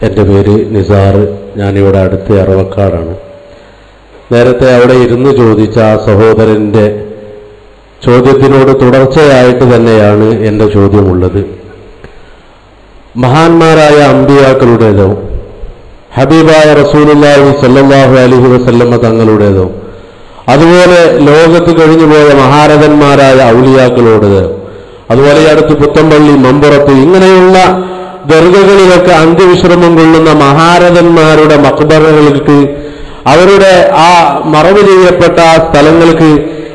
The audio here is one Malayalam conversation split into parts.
എൻ്റെ പേര് നിസാർ ഞാനിവിടെ അടുത്ത് അറവക്കാടാണ് നേരത്തെ അവിടെ ഇരുന്ന് ചോദിച്ച ആ സഹോദരൻ്റെ ചോദ്യത്തിനോട് തുടർച്ചയായിട്ട് തന്നെയാണ് എൻ്റെ ചോദ്യമുള്ളത് മഹാന്മാരായ അമ്പിയാക്കളുടേതോ ഹബീബായ റസൂലുല്ലാഹി സല്ലല്ലാഹു അലൈഹി വസല്ലമ്മ തങ്ങളുടേതോ അതുപോലെ ലോകത്ത് കഴിഞ്ഞുപോയ മഹാരഥന്മാരായ ഔലിയാക്കളോടത് അതുപോലെ ഈ അടുത്ത് പുത്തമ്പള്ളി മമ്പുറത്ത് ഇങ്ങനെയുള്ള ദർഗകളിലൊക്കെ അന്ത്യവിശ്രമം കൊള്ളുന്ന മഹാരഥന്മാരുടെ മക്ബറകൾക്ക് അവരുടെ ആ മറവ് ചെയ്യപ്പെട്ട ആ സ്ഥലങ്ങൾക്ക്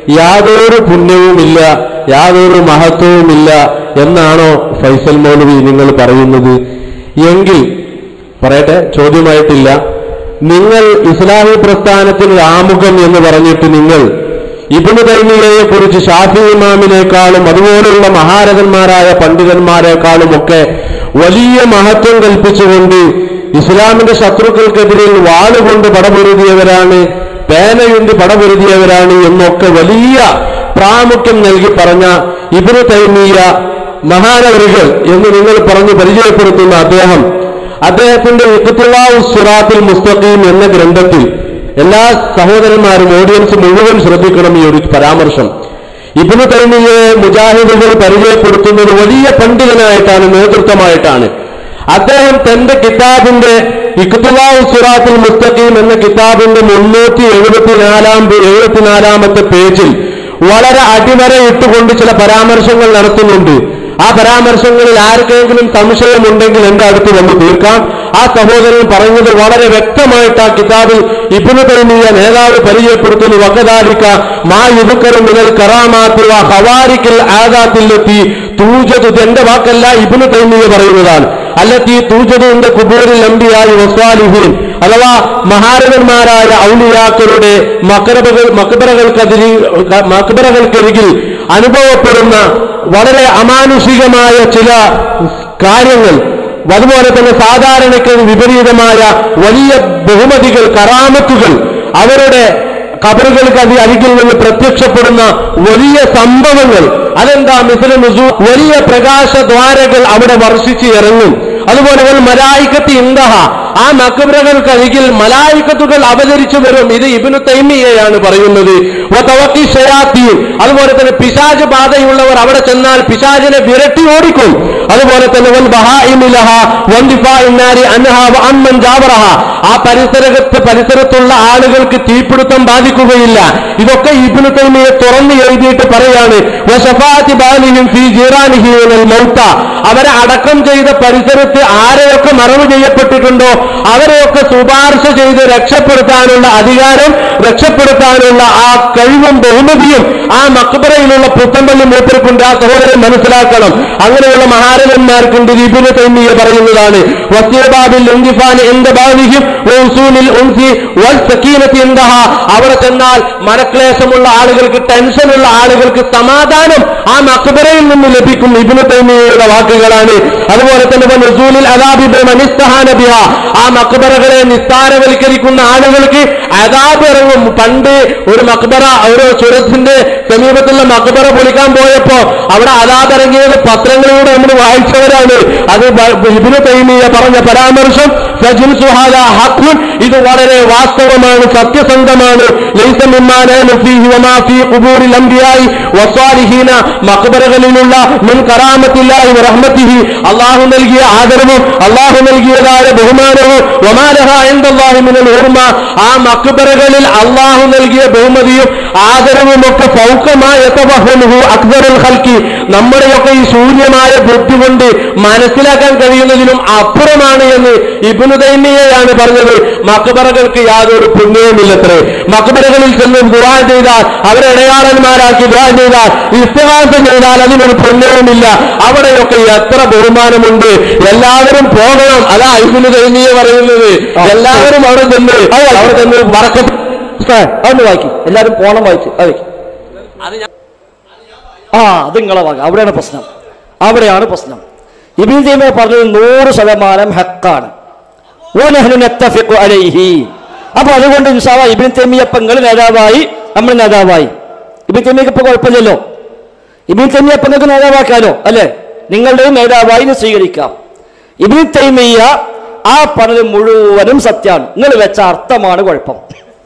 യാതൊരു പുണ്യവുമില്ല യാതൊരു മഹത്വവുമില്ല എന്നാണോ ഫൈസൽ മൗലവി നിങ്ങൾ പറയുന്നത് എങ്കിൽ പറയട്ടെ ചോദ്യമായിട്ടില്ല നിങ്ങൾ ഇസ്ലാമി പ്രസ്ഥാനത്തിന് ആമുഖം എന്ന് പറഞ്ഞിട്ട് നിങ്ങൾ ഇബിന് തൈമിയെ കുറിച്ച് ഷാഫി ഇമാമിനേക്കാളും അതുപോലുള്ള മഹാരഥന്മാരായ പണ്ഡിതന്മാരെക്കാളും ഒക്കെ വലിയ മഹത്വം കൽപ്പിച്ചുകൊണ്ട് ഇസ്ലാമിന്റെ ശത്രുക്കൾക്കെതിരിൽ വാളുകൊണ്ട് പടപൊരുതിയവരാണ് പേനയുണ്ട് പടപൊരുതിയവരാണ് എന്നൊക്കെ വലിയ പ്രാമുഖ്യം നൽകി പറഞ്ഞ ഇബിന് തൈമിയ മഹാനവറികൾ എന്ന് നിങ്ങൾ പറഞ്ഞ് പരിചയപ്പെടുത്തുന്ന അദ്ദേഹം അദ്ദേഹത്തിന്റെ ഇഖ്തിലാഉ സിറാത്തുൽ മുസ്തഖീം എന്ന ഗ്രന്ഥത്തിൽ എല്ലാ സഹോദരന്മാരും ഓഡിയൻസ് മുഴുവൻ ശ്രദ്ധിക്കണം ഈ ഒരു പരാമർശം ഇബ്നു തൈമിയെ മുജാഹിദുകൾ പരിചയപ്പെടുത്തുന്നത് വലിയ പണ്ഡിതനായിട്ടാണ് നേതൃത്വമായിട്ടാണ് അദ്ദേഹം തന്റെ കിതാബിന്റെ ഇഖ്തിലാഉ സിറാത്തുൽ മുസ്തഖീം എന്ന കിതാബിന്റെ മുന്നൂറ്റി എഴുപത്തിനാലാം എഴുപത്തിനാലാമത്തെ പേജിൽ വളരെ അടിവര ഇട്ടുകൊണ്ട് ചില പരാമർശങ്ങൾ നടത്തുന്നുണ്ട് ആ പരാമർശങ്ങളിൽ ആർക്കെങ്കിലും സംശയമുണ്ടെങ്കിൽ എന്റെ അടുത്ത് വന്ന് തീർക്കാം ആ സഹോദരൻ പറഞ്ഞത് വളരെ വ്യക്തമായിട്ട് ആ കിതാബിൽ ഇബിന് തൈമിയ നേതാവ് പരിചയപ്പെടുത്തുന്നു വക്കതാലിക്ക മാ യുബുക്കറും മുതൽ കറാമാത്തുള്ള ഹവാരിക്കൽ ആദാത്തിലെത്തി തൂജതു എന്റെ വാക്കല്ല ഇബിന് തൈമിയ പറയുന്നതാണ് അല്ലത്തി തൂജതുന്റെ കുബൂരിൽ അമ്പിയായി വസ്വാലിഹീൻ അഥവാ മഹാരഥന്മാരായ ഔലിയാക്കളുടെ മക്കറകൾ മക്ബറകൾക്കതിരി മക്ബറകൾക്കരികിൽ അനുഭവപ്പെടുന്ന വളരെ അമാനുഷികമായ ചില കാര്യങ്ങൾ അതുപോലെ തന്നെ സാധാരണയ്ക്ക് വിപരീതമായ വലിയ ബഹുമതികൾ കറാമത്തുകൾ അവരുടെ കബറുകൾക്ക് അതി അരികിൽ നിന്ന് പ്രത്യക്ഷപ്പെടുന്ന വലിയ സംഭവങ്ങൾ അതെന്താ മിസല നുസു വലിയ പ്രകാശദ്വാരകൾ അവിടെ വർഷിച്ച് ഇറങ്ങും അതുപോലെ ഒരു മലായിക്കത്ത് ഇന്തഹ ആ മക്കബ്രകൾക്ക് അരികിൽ മലായിക്കത്തുകൾ അവതരിച്ചു വരും ഇത് ഇബിനു തൈമിയയാണ് പറയുന്നത് വതവക്കി ഷയാത്തീൻ അതുപോലെ തന്നെ പിശാജ് ബാധയുള്ളവർ അവിടെ ചെന്നാൽ പിശാജിനെ വിരട്ടി ഓടിക്കും അതുപോലെ തന്നെ വൻ ബഹായിമിലഹ വൻ ദിഫാഇന്നാരി അൻഹ വ അമ്മൻ ജാവറഹ ആ പരിസരത്ത് പരിസരത്തുള്ള ആളുകൾക്ക് തീപിടുത്തം ബാധിക്കുകയില്ല ഇതൊക്കെ ഇബ്നു തൈമിയെ തുറന്നു എഴുതിയിട്ട് പറയാണ് വശഫാത്തി ബാലിഹിം ഫീ ജീറാനിഹി മിനൽ മൗത്ത അവരെ അടക്കം ചെയ്ത പരിസരത്ത് ആരെയൊക്കെ മറവ് ചെയ്യപ്പെട്ടിട്ടുണ്ടോ അവരെയൊക്കെ ശുപാർശ ചെയ്ത് രക്ഷപ്പെടുത്താനുള്ള അധികാരം രക്ഷപ്പെടുത്താനുള്ള ആ കഴിവും ബഹുമതിയും ആ മക്ബറയിലുള്ള പുത്തമ്പള്ളി മൂപ്പർക്കുണ്ട് ആ സഹോദരൻ മനസ്സിലാക്കണം അങ്ങനെയുള്ള മഹാരഥന്മാർക്കുണ്ട് ഇബിന് തൈമിയ പറയുന്നതാണ് വസ്യബാബിൽ ഉന്തിഫാൻ എന്റെ ബാധിക്കും ഉസൂലിൽ ഉൻസി വൽ സക്കീനത്തി എന്തഹ അവിടെ ചെന്നാൽ മനക്ലേശമുള്ള ആളുകൾക്ക് ടെൻഷനുള്ള ആളുകൾക്ക് സമാധാനം ആ മക്ബറയിൽ നിന്ന് ലഭിക്കും ഇബിന് തൈമിയയുടെ വാക്കുകളാണ് അതുപോലെ തന്നെ നസൂലിൽ അദാബിബ് മനിസ്തഹാന ബിഹ ആ മക്ബറകളെ നിസ്താരവൽക്കരിക്കുന്ന ആളുകൾക്ക് അദാബ് ഇറങ്ങും പണ്ട് ഒരു മക്ബറ ഒരു ചുരത്തിന്റെ സമീപത്തുള്ള മക്ബറ പൊളിക്കാൻ പോയപ്പോ അവിടെ അദാബ് ഇറങ്ങിയത് പത്രങ്ങളിലൂടെ നമ്മൾ വായിച്ചവരാണ് അത് ഇബിന് തൈമിയ പറഞ്ഞ പരാമർശം സജിൻ സുഹാല ഹഖുൻ ഇത് വളരെ വാസ്തവമാണ് സത്യസന്ധമാണ് ലൈസ മിമ്മാനാനു ഫീഹി വമാ ഫീ ഖുബൂരിൽ അംബിയായി വസ്വാലിഹീന മക്ബറകളിലുള്ള മിൻ കറാമത്തില്ലാഹി വറഹ്മത്തിഹി അല്ലാഹു നൽകിയ ആദരവും അല്ലാഹു നൽകിയതായ ബഹുമാനവും വമാലഹ ഇൻദല്ലാഹി മിനൽ ഉർമ ആ മക്ബറകളിൽ അല്ലാഹു നൽകിയ ബഹുമതിയും ആദരവും ഒക്കെ ഫൗക്കമായ തവഹുഹു അക്ബറുൽ ഖൽക്കി നമ്മുടെയൊക്കെ ഈ ശൂന്യമായ ബുദ്ധി കൊണ്ട് മനസ്സിലാക്കാൻ കഴിയുന്നതിനും അപ്പുറമാണ് എന്ന് ഇബ്നു തൈമിയയാണ് പറഞ്ഞത് മക്ബറകൾക്ക് യാതൊരു പുണ്യവുമില്ലത്രേ മക്ബറകളിൽ ചെന്ന് ദുആ ചെയ്താൽ അവരെ ഇടയാളന്മാരാക്കി ദുആ ചെയ്താൽ ഇസ്തിഹാസ ചെയ്താൽ അതിനൊരു പുണ്യവുമില്ല അവിടെയൊക്കെ എത്ര ബഹുമാനമുണ്ട് എല്ലാവരും പോകണം അതാ ഇബ്നു തൈമിയ പറയുന്നത് എല്ലാവരും അവിടെ ചെന്ന് അവിടെ ചെന്ന് മറക്കപ്പെട്ട അതൊന്ന് വായിക്കും എല്ലാവരും പോണം വായിച്ചു അത് വെക്ക്. ആ അത് നിങ്ങളെ വാങ്ങ അവിടെയാണ് പ്രശ്നം അവിടെയാണ് പ്രശ്നം ഇബിൻ തൈമിയ പറഞ്ഞത് നൂറ് ശതമാനം ഹക്കാണ് ونحن نتفق عليه അപ്പൊ അതുകൊണ്ട് ഇൻഷാല്ല ഇബിൻ തൈമിയ ഇപ്പൊ നിങ്ങൾ നേതാവായി നമ്മൾ നേതാവായി ഇബിൻ തൈമിയക്ക് ഇപ്പൊ കുഴപ്പമില്ലല്ലോ ഇബിൻ തൈമിയ ഇപ്പൊ നിങ്ങൾക്ക് നേതാവാക്കാലോ അല്ലെ നിങ്ങളുടെയും നേതാവായി ഇനി സ്വീകരിക്കാം ഇബിൻ തൈമിയ ആ പറഞ്ഞത് മുഴുവനും സത്യമാണ് നിങ്ങൾ വെച്ച അർത്ഥമാണ് കുഴപ്പം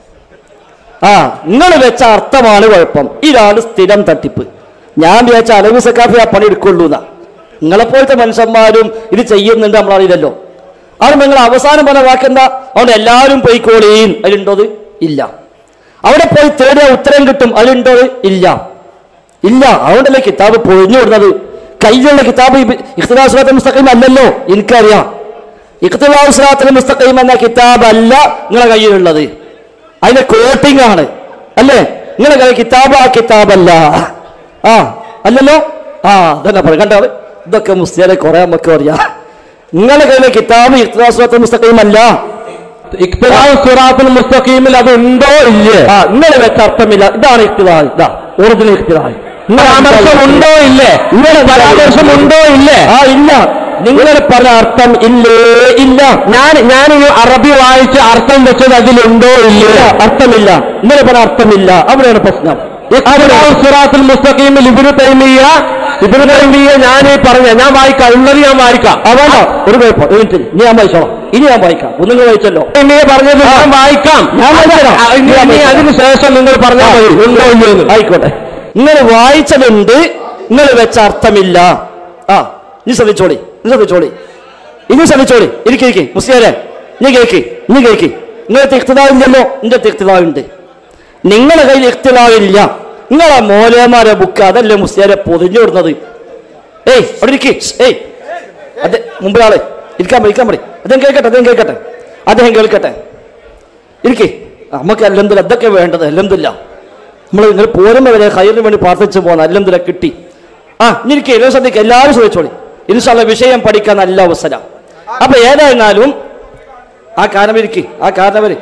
ആ നിങ്ങൾ വെച്ച അർത്ഥമാണ് കുഴപ്പം ഇതാണ് സ്ഥിരം തട്ടിപ്പ് ഞാൻ വിചാരിച്ച അലവി സക്കാഫി ആ പണി എടുക്കുള്ളൂ എന്നാ നിങ്ങളെപ്പോലത്തെ മനുഷ്യന്മാരും ഇത് ചെയ്യുന്നുണ്ട് നമ്മളറിയില്ലല്ലോ അത് നിങ്ങൾ അവസാനം പറഞ്ഞ വാക്കെന്താ അവിടെ എല്ലാവരും പോയിക്കോളീൻ അതിലുണ്ടോ അത്? ഇല്ല അവിടെ പോയി തേടിയ ഉത്തരം കിട്ടും അതിലുണ്ടോ അത്? ഇല്ല ഇല്ല അതുകൊണ്ടല്ലേ കിതാബ് പൊഴിഞ്ഞു വിടുന്നത് കയ്യിലുള്ള കിതാബ് ഇഖ്തിലാസുലാത്ത മുസ്തഖീം അല്ലല്ലോ എനിക്കറിയാം ഇഖ്തിലാസുലാത്ത മുസ്തഖീം എന്ന കിതാബ് അല്ല നിങ്ങളെ കയ്യിലുള്ളത് അതിന്റെ കോട്ടിംഗ് ആണ് അല്ലേ നിങ്ങളെ കയ്യിൽ കിതാബ് ആ കിതാബല്ല ആ അല്ലല്ലോ ആ അതന്നെ പറയും കണ്ടോ ഇതൊക്കെ മുസ്ലിയാരെ കുറെ നമുക്ക് അറിയാം നിങ്ങളെ കയ്യിലെ കിതാബ് ഇഖ്തിലാസുലാത്ത മുസ്തഖീം അല്ല ഇഖ്തിലാഫ് സിറാത്തുൽ മുസ്തഖീമിൽ അത് ഉണ്ടോ ഇല്ലേ ആ നിങ്ങൾ വെച്ച അർത്ഥമില്ല ഇതാണ് ഇഖ്തിലാൽ ഇതാ ഒറിജിനൽ ഇഖ്തിലാൽ പരാമർശം ഉണ്ടോ ഇല്ലേ പരാമർശം ഉണ്ടോ ഇല്ലേ ആ ഇല്ല നിങ്ങൾ പറഞ്ഞ അർത്ഥം ഇല്ലേ ഇല്ല ഞാൻ ഞാനൊരു അറബി വായിച്ച് അർത്ഥം വെച്ചത് അതിലുണ്ടോ ഇല്ല ഇല്ലേ അർത്ഥമില്ല ഇന്നലെ പറഞ്ഞ അർത്ഥമില്ല അവിടെയാണ് പ്രശ്നം ഇഖ്തിലാഫ് സിറാത്തുൽ മുസ്തഖീമിൽ ഇബ്നു തൈമിയ ഇബ്നു തൈമിയ ഞാൻ ഈ പറഞ്ഞ ഞാൻ വായിക്കാം ഉള്ളത് ഞാൻ വായിക്കാം ആ വേണ്ട ഒരു കുഴപ്പം ഒരു മിനിറ്റ് ഇനി ഞാൻ വായിച്ചോളാം ഇനി ഞാൻ വായിക്കാം ഒന്ന് നിങ്ങൾ വായിച്ചല്ലോ തൈമിയ പറഞ്ഞത് ഞാൻ വായിക്കാം ഞാൻ വായിച്ചുതരാം. ആ, ഇനി- ഇനി അതിന് ശേഷം നിങ്ങൾ പറഞ്ഞാൽ മതി ഉണ്ടോ ഇല്ലയോ എന്ന്. ആയിക്കോട്ടെ നിങ്ങൾ വായിച്ചതുണ്ട് നിങ്ങൾ വെച്ച അർത്ഥമില്ല ആ ഇനി ശ്രദ്ധിച്ചോളി ഇനി ശ്രദ്ധിച്ചോളി ഇനി ശ്രദ്ധിച്ചോളി ഇരിക്കെ ഇരിക്കെ മുസ്ലിയാരെ നീ കേക്ക് നീ കേക്ക് നിങ്ങളെ തിക്തതാവില്ലല്ലോ എന്റെ തിക്തതാവുണ്ട് നിങ്ങളുടെ കയ്യിൽ ഇഖ്തിലാവില്ല നിങ്ങളെ മോലേമാരെ ബുക്ക് അതല്ലേ മുസ്ലിയാരെ പൊതിഞ്ഞു വിടുന്നത് ഏയ് അവിടെ ഇരിക്കേ ഏയ് അതെ മുമ്പേ ആളെ ഇരിക്കാൻ പറ ഇരിക്കാൻ പറ അദ്ദേഹം കേൾക്കട്ടെ അദ്ദേഹം കേൾക്കട്ടെ അദ്ദേഹം കേൾക്കട്ടെ ഇരിക്കേ നമുക്ക് അല്ലെന്തില്ല അതൊക്കെ വേണ്ടത് അല്ലെന്തില്ല നമ്മൾ നിങ്ങൾ പോരുമ്പോൾ വരെ ഹൈറിന് വേണ്ടി പ്രാർത്ഥിച്ചു പോകുന്ന അല്ലെന്തില്ല കിട്ടി ആ ഇനി ഇരിക്കേ എല്ലാവരും ശ്രദ്ധിക്കുക എല്ലാവരും ശ്രദ്ധിച്ചോളി ഇൻഷാല്ല വിഷയം പഠിക്കാൻ നല്ല അവസരം അപ്പൊ ഏതായിരുന്നാലും ആ കാരണവരിക്ക് ആ കാരണവര്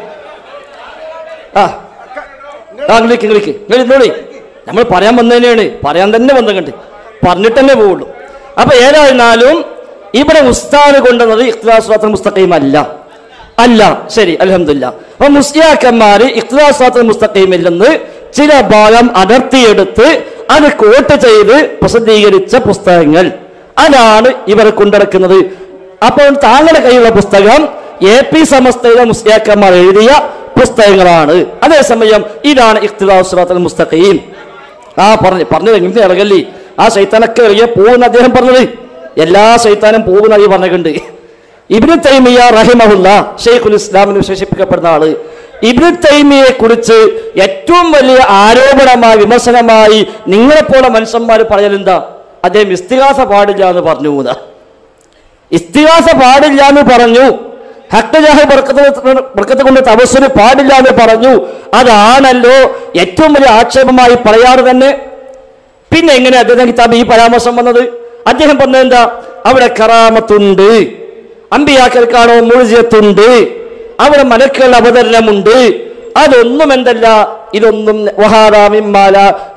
ആ ആ ഇങ്ങളിക്ക് ഇങ്ങളിക്ക് നിങ്ങൾ ഇരുന്നോളി നമ്മൾ പറയാൻ വന്നതന്നെയാണ് പറയാൻ തന്നെ വന്നുകൊണ്ട് പറഞ്ഞിട്ട് തന്നെ പോവുള്ളൂ അപ്പൊ ഏതായിരുന്നാലും ഇവിടെ ഉസ്താദ് കൊണ്ടുവന്നത് ഇഖ്തിലാസ്വാത്ര മുസ്തഖീം അല്ല അല്ല ശരി അലഹമില്ല അപ്പൊ മുസ്ലിയാക്കന്മാര് ഇഖ്തിലാസ്വാത്ര മുസ്തഖീമിൽ നിന്ന് ചില ഭാഗം അടർത്തിയെടുത്ത് അത് കോട്ട് ചെയ്ത് പ്രസിദ്ധീകരിച്ച പുസ്തകങ്ങൾ അതാണ് ഇവർ കൊണ്ടിടക്കുന്നത് അപ്പോൾ താങ്കളുടെ കയ്യിലുള്ള പുസ്തകം എ പി സമസ്തയിലെ മുസ്ലിയാക്കന്മാർ എഴുതിയ പുസ്തകങ്ങളാണ് അതേസമയം ഇതാണ് ഇഖ്തിലാസ്വാത്ര മുസ്തഖീം ആ പറഞ്ഞു പറഞ്ഞത് എങ്ങനെ ഇറങ്ങല്ലേ ആ ശൈത്താനൊക്കെ ഇറങ്ങിയ പോകുന്ന അദ്ദേഹം പറഞ്ഞത് എല്ലാ ശൈത്താനും പോകുന്ന ഈ പറഞ്ഞിട്ടുണ്ട് ഇബ്നു തൈമിയ റഹിമഹുല്ല ഷെയ്ഖുൽ ഇസ്ലാമിന് വിശേഷിപ്പിക്കപ്പെടുന്ന ആള് ഇബ്നു തൈമിയെ കുറിച്ച് ഏറ്റവും വലിയ ആരോപണമായി വിമർശനമായി നിങ്ങളെപ്പോലെ മനുഷ്യന്മാർ പറയലെന്താ അദ്ദേഹം ഇസ്തിഹാസ പാടില്ല എന്ന് പറഞ്ഞു എന്നാ. ഇസ്തിഹാസ പാടില്ല എന്ന് പറഞ്ഞു ഹക്തജാഹ് ബർക്കത്ത് കൊണ്ട് തപസ്സിന് പാടില്ല എന്ന് പറഞ്ഞു അതാണല്ലോ ഏറ്റവും വലിയ ആക്ഷേപമായി പറയാറ് തന്നെ പിന്നെ എങ്ങനെ അദ്ദേഹം കിതാബ് ഈ പരാമർശം വന്നത് അദ്ദേഹം പറഞ്ഞത് എന്താ അവിടെ കറാമത്തുണ്ട് അമ്പിയാക്കൽക്കാണോ മുഴുജത്തുണ്ട് അവിടെ മലക്കുകളുടെ അവതരണമുണ്ട് അതൊന്നും എന്തല്ല ഇതൊന്നും വഹാറാമിമാല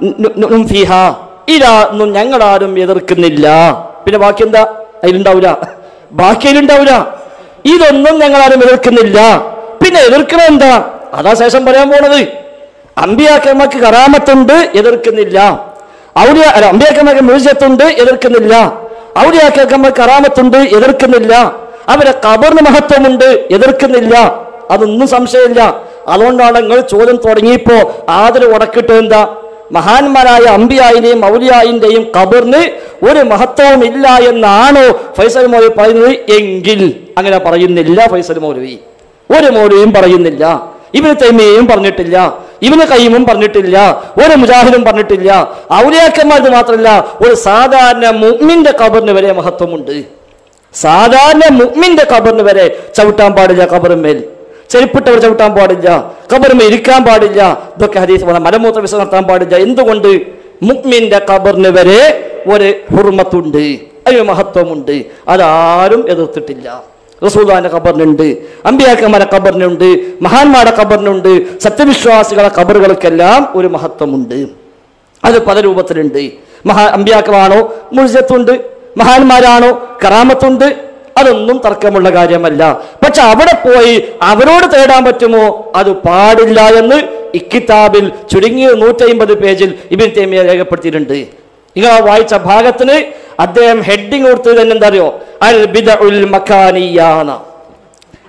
ഇതൊന്നും ഞങ്ങളാരും എതിർക്കുന്നില്ല പിന്നെ ബാക്കി എന്താ അതിലുണ്ടാവില്ല ബാക്കി അതിലുണ്ടാവില്ല ഇതൊന്നും ഞങ്ങളാരും എതിർക്കുന്നില്ല പിന്നെ എതിർക്കണ എന്താ അതാ ശേഷം പറയാൻ പോണത് അമ്പിയാക്കന്മാർക്ക് കറാമത്തുണ്ട് എതിർക്കുന്നില്ല ഔലിയ അല്ല അമ്പിയാക്കന്മാർക്ക് മുഴുജത്തുണ്ട് എതിർക്കുന്നില്ല ഔലിയാക്കന്മാർക്ക് കറാമത്തുണ്ട് എതിർക്കുന്നില്ല അവരെ കബറിന് മഹത്വമുണ്ട് എതിർക്കുന്നില്ല അതൊന്നും സംശയമില്ല അതുകൊണ്ടാണ് നിങ്ങൾ ചോദ്യം തുടങ്ങിയപ്പോ ആദരവ് ഉടക്കിട്ട് എന്താ മഹാന്മാരായ അമ്പിയായിന്റെയും ഔലിയായിന്റെയും കബറിന് ഒരു മഹത്വവും ഇല്ല എന്നാണോ ഫൈസൽ മൗലവി പറയുന്നത് എങ്കിൽ അങ്ങനെ പറയുന്നില്ല ഫൈസൽ മൗലവി ഒരു മൗലവിയും പറയുന്നില്ല ഇവന് തൈമയും പറഞ്ഞിട്ടില്ല ഇവന് കയ്യമും പറഞ്ഞിട്ടില്ല ഒരു മുജാഹിദും പറഞ്ഞിട്ടില്ല ഔലിയാക്കന്മാർക്ക് മാത്രമല്ല ഒരു സാധാരണ മുഅ്മിന്റെ കബറിന് വരെ മഹത്വമുണ്ട് സാധാരണ മുഅ്മിന്റെ കബറിന് വരെ ചവിട്ടാൻ പാടില്ല കബറിന്മേൽ ചെരുപ്പിട്ടവർ ചവിട്ടാൻ പാടില്ല കബറിന്മേൽ ഇരിക്കാൻ പാടില്ല ഇതൊക്കെ ഹദീസ് പറഞ്ഞ മലമൂത്ര വിസർജനം നടത്താൻ പാടില്ല എന്തുകൊണ്ട് മുഅ്മിന്റെ കബറിന് വരെ ഒരു ഹുർമത്തുണ്ട് അതിന് മഹത്വമുണ്ട് അതാരും എതിർത്തിട്ടില്ല റസൂദാന്റെ ഖബറിനുണ്ട് അമ്പിയാക്കന്മാരെ ഖബറിനുണ്ട് മഹാന്മാരുടെ ഖബറിനുണ്ട് സത്യവിശ്വാസികളെ ഖബറുകൾക്കെല്ലാം ഒരു മഹത്വമുണ്ട് അത് പല രൂപത്തിലുണ്ട് മഹാ അമ്പിയാക്കമാണോ മുഴുജത്തുണ്ട് മഹാന്മാരാണോ കറാമത്തുണ്ട് അതൊന്നും തർക്കമുള്ള കാര്യമല്ല പക്ഷെ അവിടെ പോയി അവരോട് തേടാൻ പറ്റുമോ അത് പാടില്ല എന്ന് ഇക്കിതാബിൽ ചുരുങ്ങിയ നൂറ്റമ്പത് പേജിൽ ഇബിൻ തേമിയ രേഖപ്പെടുത്തിയിട്ടുണ്ട് നിങ്ങൾ ആ വായിച്ച ഭാഗത്തിന് അദ്ദേഹം ഹെഡിങ് കൊടുത്തത് തന്നെ എന്താ അറിയോ അൽ ബിദഉൽ മക്കാനിയാന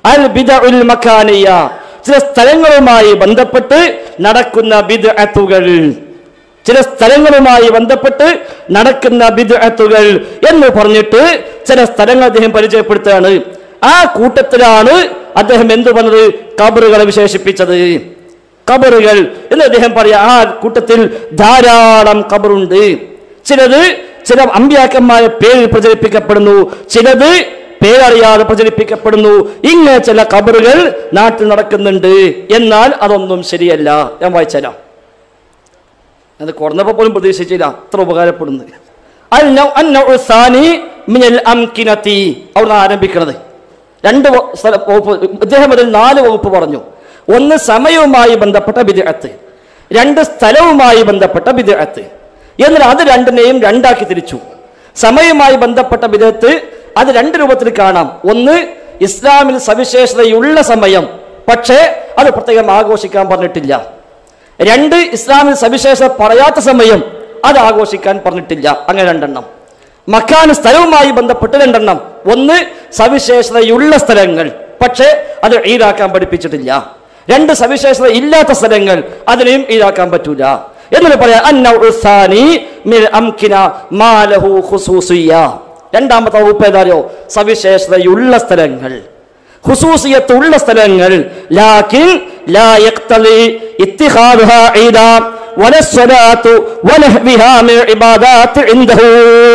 അൽ ബിദഉൽ മക്കാനിയ ചില സ്ഥലങ്ങളുമായി ബന്ധപ്പെട്ട് നടക്കുന്ന ബിദ്അത്തുകൾ ചില സ്ഥലങ്ങളുമായി ബന്ധപ്പെട്ട് നടക്കുന്ന ബിദ്അത്തുകൾ എന്ന് പറഞ്ഞിട്ട് ചില സ്ഥലങ്ങൾ അദ്ദേഹം പരിചയപ്പെടുത്തുകയാണ് ആ കൂട്ടത്തിലാണ് അദ്ദേഹം എന്തു പറഞ്ഞത് കബറുകളെ വിശേഷിപ്പിച്ചത് കബറുകൾ എന്ന് അദ്ദേഹം പറയാ ആ കൂട്ടത്തിൽ ധാരാളം കബറുണ്ട് ചിലത് ചില അമ്പ്യാക്കന്മാരെ പേരിൽ പ്രചരിപ്പിക്കപ്പെടുന്നു ചിലത് പേരറിയാതെ പ്രചരിപ്പിക്കപ്പെടുന്നു ഇങ്ങനെ ചില കബറുകൾ നാട്ടിൽ നടക്കുന്നുണ്ട് എന്നാൽ അതൊന്നും ശരിയല്ല ഞാൻ വായിച്ചുതരാം അത് കുറഞ്ഞപ്പോൾ പോലും പ്രതീക്ഷിച്ചില്ല അത്ര ഉപകാരപ്പെടുന്നത് അൽ നൗ- അൻ നൗഉ സാനി മിനൽ അംകിനതി അവിടുന്ന് ആരംഭിക്കുന്നത് രണ്ട് വ- സ്ഥല വകുപ്പ് അദ്ദേഹം അതിൽ നാല് വകുപ്പ് പറഞ്ഞു ഒന്ന് സമയവുമായി ബന്ധപ്പെട്ട ബിദ്അത്ത് രണ്ട് സ്ഥലവുമായി ബന്ധപ്പെട്ട ബിദ്അത്ത് എന്നാൽ അത് രണ്ടിനെയും രണ്ടാക്കി തിരിച്ചു സമയവുമായി ബന്ധപ്പെട്ട ബിദ്അത്ത് അത് രണ്ട് രൂപത്തിൽ കാണാം ഒന്ന് ഇസ്ലാമിൽ സവിശേഷതയുള്ള സമയം പക്ഷേ അത് പ്രത്യേകം ആഘോഷിക്കാൻ പറഞ്ഞിട്ടില്ല രണ്ട് ഇസ്ലാമിൽ സവിശേഷത പറയാത്ത സമയം അത് ആഘോഷിക്കാൻ പറഞ്ഞിട്ടില്ല അങ്ങനെ രണ്ടെണ്ണം മക്കാൻ സ്ഥലവുമായി ബന്ധപ്പെട്ട് രണ്ടെണ്ണം ഒന്ന് സവിശേഷതയുള്ള സ്ഥലങ്ങൾ പക്ഷേ അത് ഈടാക്കാൻ പഠിപ്പിച്ചിട്ടില്ല രണ്ട് സവിശേഷത ഇല്ലാത്ത സ്ഥലങ്ങൾ അതിനെയും ഈടാക്കാൻ പറ്റൂല എന്നിട്ട് പറയാം അന്നൗഉ സാനി മിൻ അംകിന മാ ലഹു ഖുസൂസിയ്യ. രണ്ടാമത്തെ വകുപ്പ് ഏതാരോ സവിശേഷതയുള്ള സ്ഥലങ്ങൾ ഖുസൂസിയത്ത് ഉള്ള സ്ഥലങ്ങൾ ലാക്കിൻ ലാ യഖ്തലി ഇത്തിഖാദുഹാ ഈദാ വല സ്വലാത്തു വനഹ്വിഹാ മിൻ ഇബാദാത്ത് ഇൻദഹു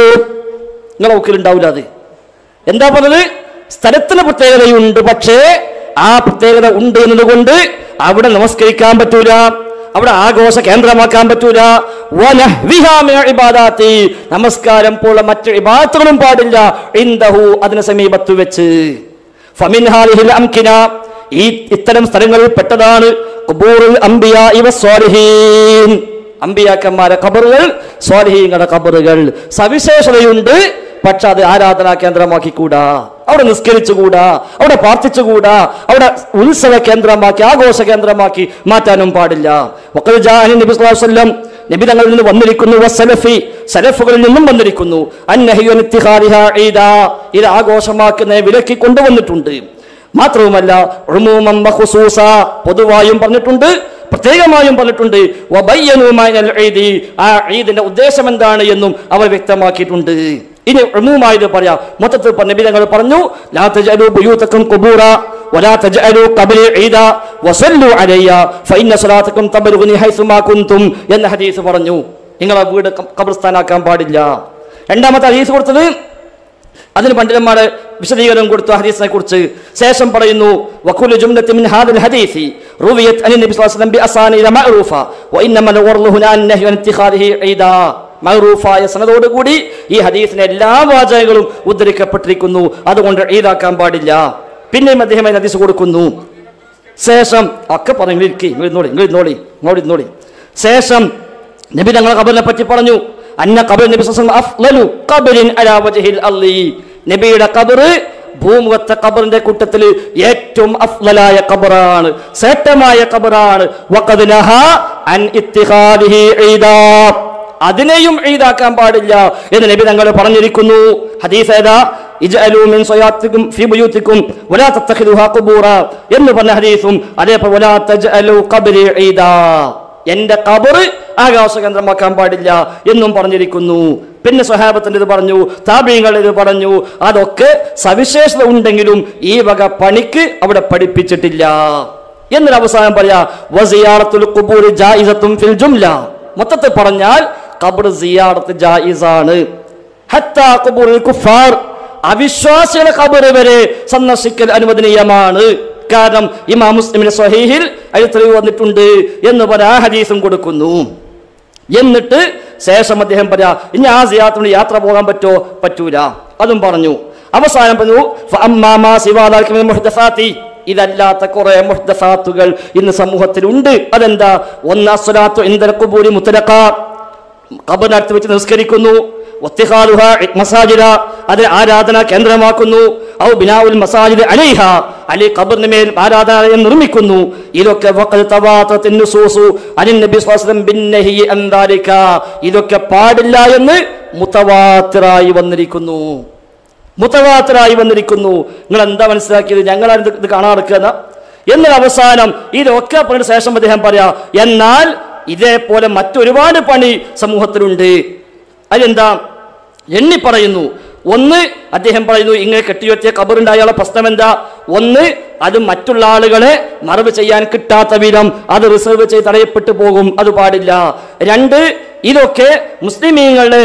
നിങ്ങളെ വക്കിലുണ്ടാവില്ല അത് എന്താ പറഞ്ഞത് സ്ഥലത്തിന് പ്രത്യേകതയുണ്ട് പക്ഷേ ആ പ്രത്യേകത ഉണ്ട് എന്നതുകൊണ്ട് അവിടെ നമസ്കരിക്കാൻ പറ്റൂല അവിടെ ആഘോഷ കേന്ദ്രമാക്കാൻ പറ്റൂല വനഹ്വിഹാ മിൻ ഇബാദാത്തി. നമസ്കാരം പോലുള്ള മറ്റു ഇബാദത്തുകളും പാടില്ല ഇൻദഹു അതിന് സമീപത്ത് വെച്ച് ഫമിൻ ഹാദിഹിൽ അംകിന ഈ ഇത്തരം സ്ഥലങ്ങളിൽ പെട്ടതാണ് ഖുബൂറുൽ അംബിയാ ഇവ സ്വാലിഹീൻ അമ്പിയാക്കന്മാരെ കബറുകൾ സ്വാലിഹീങ്ങളുടെ കബറുകൾ സവിശേഷതയുണ്ട് പക്ഷെ അത് ആരാധനാ കേന്ദ്രമാക്കിക്കൂടാ അവിടെ നിസ്കരിച്ചുകൂടാ അവിടെ പ്രാർത്ഥിച്ചുകൂടാ അവിടെ ഉത്സവ കേന്ദ്രമാക്കി ആഘോഷ കേന്ദ്രമാക്കി മാറ്റാനും പാടില്ല വഖൽ ജാഅനി നബി സ്വല്ലല്ലാഹു അലൈഹി വസല്ലം നബി തങ്ങളിൽ നിന്ന് വന്നിരിക്കുന്നു വസ്സലഫി സലഫുകളിൽ നിന്നും വന്നിരിക്കുന്നു അന്നഹിയുൻ ഇത്തിഖാദിഹാ ഈദാ ഇത് ആഘോഷമാക്കുന്ന വിലക്കി കൊണ്ടുവന്നിട്ടുണ്ട് മാത്രവുമല്ല ഉമുമം വഖുസൂസ പൊതുവായും പറഞ്ഞിട്ടുണ്ട് പ്രത്യേകമായും പറഞ്ഞിട്ടുണ്ട് വബയ്യനു മഅൽ ഈദി ആ ഈദിന്റെ ഉദ്ദേശം എന്താണ് എന്നും അവർ വ്യക്തമാക്കിയിട്ടുണ്ട് ഇനി ഉമുമായത് പറയാം മൊത്തത്തിൽ പറഞ്ഞ നബി തങ്ങൾ പറഞ്ഞു ലാ തജഅലു ബുയൂതക്കും ഖുബൂറ വലാ തജഅലു ഖബരി ഈദ വസല്ലു അലയ്യ ഫഇന്ന സ്വലാത്തക്കും തബ്ലുഗുനി ഹൈസുമാ കുൻതും എന്ന ഹദീസ് പറഞ്ഞു നിങ്ങളെ വീട് ക- ഖബർസ്ഥാനാക്കാൻ പാടില്ല രണ്ടാമത്തെ ഹദീസ് കൊടുത്തത് അതിന് പണ്ഡിതന്മാർ വിശദീകരണം കൊടുത്തു ഹദീസിനെ കുറിച്ച് ശേഷം പറയുന്നു വഖുലു ജുംലത്തി മിൻ ഹാദിൽ ഹദീസി റുവിയത് അനി നബി സ്വല്ലല്ലാഹു അലൈഹി വസല്ലം ബി അസാനിദ മഅറൂഫ വഇന്നമ ലവർലു ഹുനാ അന്നഹി അൻ ഇത്തിഖാദിഹി ഈദാ മഅറൂഫായ സനദോടുകൂടി ഈ ഹദീസിന്റെ എല്ലാ വാചകങ്ങളും ഉദ്ധരിക്കപ്പെട്ടിരിക്കുന്നു അതുകൊണ്ട് ഈദാക്കാൻ പാടില്ല പിന്നെയും അദ്ദേഹം അതിന് ഹദീസ് കൊടുക്കുന്നു ശേഷം ഒക്കെ പറഞ്ഞു ഇരിക്കി ഇരുന്നോളി നിങ്ങൾ ഇരുന്നോളി ഇങ്ങോട്ട് ഇരുന്നോളി ശേഷം നബി തങ്ങളെ ഖബറിനെ പറ്റി പറഞ്ഞു അന്ന ഖബർ നബി സല്ലല്ലാഹു അലൈഹി വസല്ലം അഫ്ളലു ഖബറിൻ അലാ വജ്ഹിൽ അർളി നബിയുടെ ഖബർ ഭൂമുഖത്തെ ഖബറിന്റെ കൂട്ടത്തിൽ ഏറ്റവും അഫ്ളലായ ഖബറാണ് ശ്രേഷ്ഠമായ ഖബറാണ് വഖദ് നഹാ അൻ ഇത്തിഖാദിഹി ഈദാ അതിനെയും ഈദാക്കാൻ പാടില്ല എന്ന് നബി തങ്ങൾ പറഞ്ഞിരിക്കുന്നു ഹദീസ് ഏതാ ഇജ്അലൂ മിൻ സ്വയാത്തിക്കും ഫീ ബുയൂത്തിക്കും വലാ തത്തഖിദുഹാ ഖുബൂറ എന്ന് പറഞ്ഞ ഹദീസും അതേപോലെ വലാ തജ്അലൂ ഖബ്രി ഈദാ എന്റെ ഖബർ ആകാശ കേന്ദ്രമാക്കാൻ പാടില്ല എന്നും പറഞ്ഞിരിക്കുന്നു പിന്നെ സ്വഹാബത്തിന്റെ ഇത് പറഞ്ഞു താബീങ്ങൾ ഇത് പറഞ്ഞു അതൊക്കെ സവിശേഷത ഉണ്ടെങ്കിലും ഈ വക പണിക്ക് അവിടെ പഠിപ്പിച്ചിട്ടില്ല എന്നൊരു അവസാനം പറയാ വസിയാറത്തുൽ ഖുബൂർ ജായിസത്തും ഫിൽ ജുംല മൊത്തത്തിൽ പറഞ്ഞാൽ ഖബർ സിയാറത്ത് ജായിസാണ് ഹത്താ ഖുബൂറുൽ കുഫാർ അവിശ്വാസികളുടെ ഖബർ വരെ സന്ദർശിക്കൽ അനുവദനീയമാണ് കാരണം ഇമാം മുസ്ലിമിന്റെ സ്വഹീഹിൽ അതിൽ തെളിവ് വന്നിട്ടുണ്ട് എന്ന് പറയാ ഹദീസും കൊടുക്കുന്നു എന്നിട്ട് ശേഷം അദ്ദേഹം പറയാ ഇനി ആ സിയാറത്തിന് യാത്ര പോകാൻ പറ്റോ പറ്റൂല അതും പറഞ്ഞു അവസാനം പറഞ്ഞു ഫഅമ്മാ മാ സിവാ ദാലിക മിനൽ മുഹ്ദസാത്തി ഇതല്ലാത്ത കുറെ മുഹ്ദസാത്തുകൾ ഇന്ന് സമൂഹത്തിലുണ്ട് അതെന്താ ഒന്ന് അസ്വലാത്തു ഇന്ദൽ ഖുബൂരി മുത്തലഖ ഖബറിനടുത്ത് വെച്ച് നിസ്കരിക്കുന്നു വത്തിഖാലുഹ മസാജിദ അതിന് ആരാധന കേന്ദ്രമാക്കുന്നു ഔ ബിനാഉൽ മസാജിദ് അലൈഹ അലി ഖബറിന് മേൽ ആരാധനാലയം നിർമ്മിക്കുന്നു ഇതൊക്കെ വഖദ് തവാത്തത്തിൻ നുസൂസു അനിൻ നബി സ്വല്ലല്ലാഹു അലൈഹി വസല്ലം ബിന്നഹി അൻ ദാലിക ഇതൊക്കെ പാടില്ല എന്ന് മുതവാത്തിറായി വന്നിരിക്കുന്നു മുത്തവാത്തരായി വന്നിരിക്കുന്നു നിങ്ങൾ എന്താ മനസ്സിലാക്കിയത് ഞങ്ങളാരും ഇത് ഇത് കാണാൻ നടക്കുക എന്നാൽ അവസാനം ഇതൊക്കെ പറഞ്ഞ ശേഷം അദ്ദേഹം പറയാ എന്നാൽ ഇതേപോലെ മറ്റൊരുപാട് പണി സമൂഹത്തിലുണ്ട് അതെന്താ എണ്ണി പറയുന്നു ഒന്ന് അദ്ദേഹം പറയുന്നു ഇങ്ങനെ കെട്ടിവെച്ച കബറുണ്ടായുള്ള പ്രശ്നം എന്താ ഒന്ന് അത് മറ്റുള്ള ആളുകളെ മറവ് ചെയ്യാൻ കിട്ടാത്ത വിധം അത് റിസർവ് ചെയ്ത് തടയപ്പെട്ടു പോകും അത് പാടില്ല രണ്ട് ഇതൊക്കെ മുസ്ലിമീങ്ങളുടെ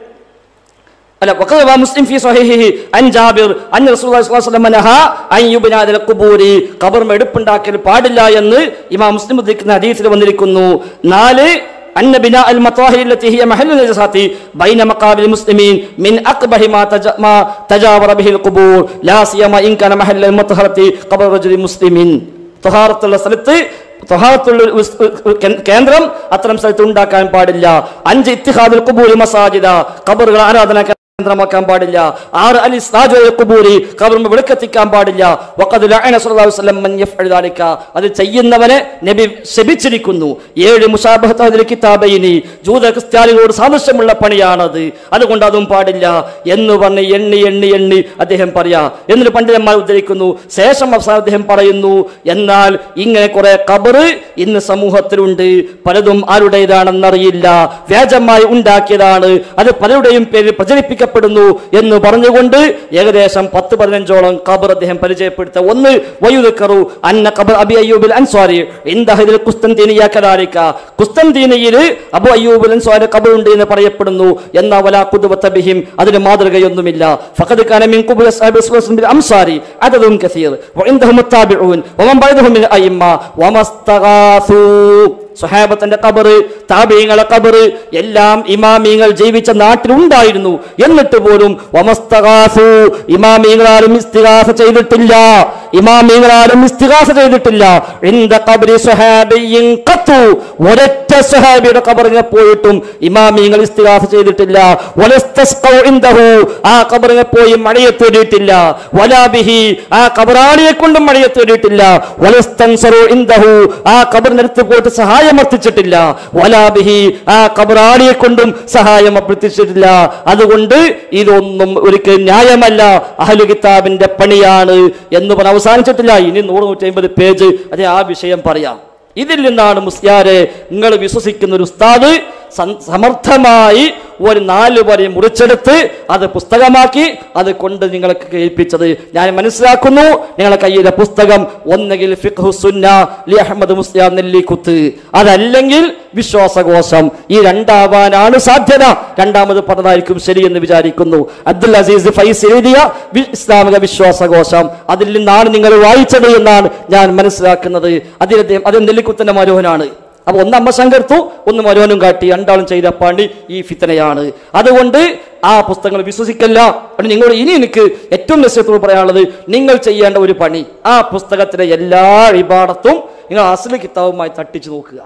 അല്ല وقد روى مسلم في صحيحه عن جابر أن رسول الله صلى الله عليه وسلم نهى أن يبنى على القبور ഖബർ എടുപ്പുണ്ടാക്കൽ പാടില്ല എന്ന് ഇമാം മുസ്ലിം ഉദ്ധരിക്കുന്ന ഹദീസിൽ വന്നിരിക്കുന്നു നാല് أن بناء المطاهر التي هي محل النجاسات بين مقابر المسلمين من أقبح ما تج... ما تجاور به القبور لا سيما إن كان محل المطهرة قبر رجل مسلم തൊഹാറത്തുള്ള സ്ഥലത്ത് തൊഹാറത്തുള്ള ഒരു സ്- ഒരു കേ- കേന്ദ്രം അത്തരം സ്ഥലത്ത് ഉണ്ടാക്കാൻ പാടില്ല അഞ്ച് ഇത്തിഹാദുൽ കുബൂരി മസാജിദ ഖബറുകൾ ആരാധന കേന്ദ്രമാക്കാൻ പാടില്ല ആറ് അലി സാജുൽ കുബൂരി ഖബറും വിളക്കെത്തിക്കാൻ പാടില്ല വഖദ് ലഅന സല്ലല്ലാഹു അലൈഹി വസല്ലം മൻ യഫ്അൽ ദാലിക അത് ചെയ്യുന്നവനെ നബി ശപിച്ചിരിക്കുന്നു ഏഴ് മുസാബഹത്ത് കിതാബൈനി ജൂത ക്രിസ്ത്യാനികളോട് സാദൃശ്യമുള്ള പണിയാണത് അതുകൊണ്ട് അതും പാടില്ല എന്ന് പറഞ്ഞ് എണ്ണി എണ്ണി എണ്ണി അദ്ദേഹം പറയാ എന്നിട്ട് പണ്ഡിതന്മാർ ഉദ്ധരിക്കുന്നു ശേഷം അവസാനം അദ്ദേഹം പറയുന്നു എന്നാൽ ഇങ്ങനെ കുറെ കബറ് ഇന്ന് സമൂഹത്തിലുണ്ട് പലതും ആരുടേതാണെന്നറിയില്ല വ്യാജമായി ഉണ്ടാക്കിയതാണ് അത് പലരുടെയും പേരിൽ പ്രചരിപ്പിക്കപ്പെടുന്നു എന്ന് പറഞ്ഞുകൊണ്ട് ഏകദേശം പത്ത് പതിനഞ്ചോളം ഖബർ അദ്ദേഹം പരിചയപ്പെടുത്ത ഒന്ന് വയുദക്കറു അന്ന ഖബർ അബി അയ്യൂബിൽ അൻസ്വാരി ഇന്ദഹദിൽ കുസ്തന്തീനിയ കദാലിക കുസ്തന്തീനയിൽ അബു അയ്യൂബിൽ അൻസ്വാരി ഖബർ ഉണ്ട് എന്ന് പറയപ്പെടുന്നു എന്നാ വലാ ഖുദ്വത ബിഹിം അതിന് മാതൃകയൊന്നുമില്ല ഫഖദ് കാന മിൻ ഖുബുൽ അസ്ഹാബി റസൂൽ ബിൽ അംസാരി അദദും കസീർ വഇൻദഹും التابعون ومن بعدهم من الأئمة وما استغاثوا സുഹാബത്തിന്റെ കബറ് താബീങ്ങളെ കബറ് എല്ലാം ഇമാമീങ്ങൾ ജീവിച്ച നാട്ടിലുണ്ടായിരുന്നു എന്നിട്ട് പോലും വമസ്തഗാസു ഇമാമീങ്ങളാരും ഇസ്തിഗാസ ചെയ്തിട്ടില്ല ഇമാമീങ്ങളാരും ഇസ്തിഗാസ ചെയ്തിട്ടില്ല ഇന്ത ഖബ്രി സുഹാബിയിൻ ഖത്തു ഒരൊറ്റ സുഹാബിയുടെ കബറിനെ പോയിട്ടും ഇമാമീങ്ങൾ ഇസ്തിഗാസ ചെയ്തിട്ടില്ല വലസ്തസ്ഖൗ ഇൻദഹു ആ കബറിനെ പോയി മഴയെ തേടിയിട്ടില്ല വലാബിഹി ആ കബറാളിയെ കൊണ്ടും മഴയെ തേടിയിട്ടില്ല വലസ്തൻസറു ഇൻദഹു ആ കബറിനടുത്ത് പോയിട്ട് സഹായം അർത്ഥിച്ചിട്ടില്ല വലാബിഹി ആ കബറാളിയെ കൊണ്ടും സഹായം അഭ്യർത്ഥിച്ചിട്ടില്ല അതുകൊണ്ട് ഇതൊന്നും ഒരിക്കലും ന്യായമല്ല അഹലു കിതാബിന്റെ പണിയാണ് എന്ന് പറഞ്ഞ് അവസാനിച്ചിട്ടില്ല ഇനി നൂറ് നൂറ്റി അമ്പത് പേജ് അതേ ആ വിഷയം പറയാം ഇതിൽ നിന്നാണ് മുസ്ലിയാരെ നിങ്ങൾ വിശ്വസിക്കുന്ന ഒരു ഉസ്താദ് സം- സമർത്ഥമായി ഒരു നാല് വരി മുറിച്ചെടുത്ത് അത് പുസ്തകമാക്കി അത് കൊണ്ട് നിങ്ങൾക്ക് കേൾപ്പിച്ചത് ഞാൻ മനസ്സിലാക്കുന്നു നിങ്ങളുടെ കയ്യിലെ പുസ്തകം ഒന്നുകിൽ ഫിഖ്ഹു സുന്ന ലി അഹമ്മദ് മുസ്ലിയാർ നെല്ലിക്കുത്ത് അതല്ലെങ്കിൽ വിശ്വാസകോശം ഈ രണ്ടാവാനാണ് സാധ്യത രണ്ടാമത് പറഞ്ഞതായിരിക്കും ശരിയെന്ന് വിചാരിക്കുന്നു അബ്ദുൽ അസീസ് ഫൈസ് എഴുതിയ വി- ഇസ്ലാമിക വിശ്വാസകോശം അതിൽ നിന്നാണ് നിങ്ങൾ വായിച്ചത് എന്നാണ് ഞാൻ മനസ്സിലാക്കുന്നത് അതിൽ അദ്ദേഹം അത് നെല്ലിക്കുത്തന്റെ മരോഹനാണ് അപ്പൊ ഒന്ന് അമ്മ ശങ്കർത്തു ഒന്ന് മരോനും കാട്ടി രണ്ടാളും ചെയ്ത പണി ഈ ഫിത്തനയാണ് അതുകൊണ്ട് ആ പുസ്തകങ്ങൾ വിശ്വസിക്കല്ല അതുകൊണ്ട് നിങ്ങളോട് ഇനി എനിക്ക് ഏറ്റവും ലക്ഷ്യത്തോട് പറയാനുള്ളത് നിങ്ങൾ ചെയ്യേണ്ട ഒരു പണി ആ പുസ്തകത്തിലെ എല്ലാ ഇബാടത്തും നിങ്ങൾ അസല് കിതാബുമായി തട്ടിച്ചു നോക്കുക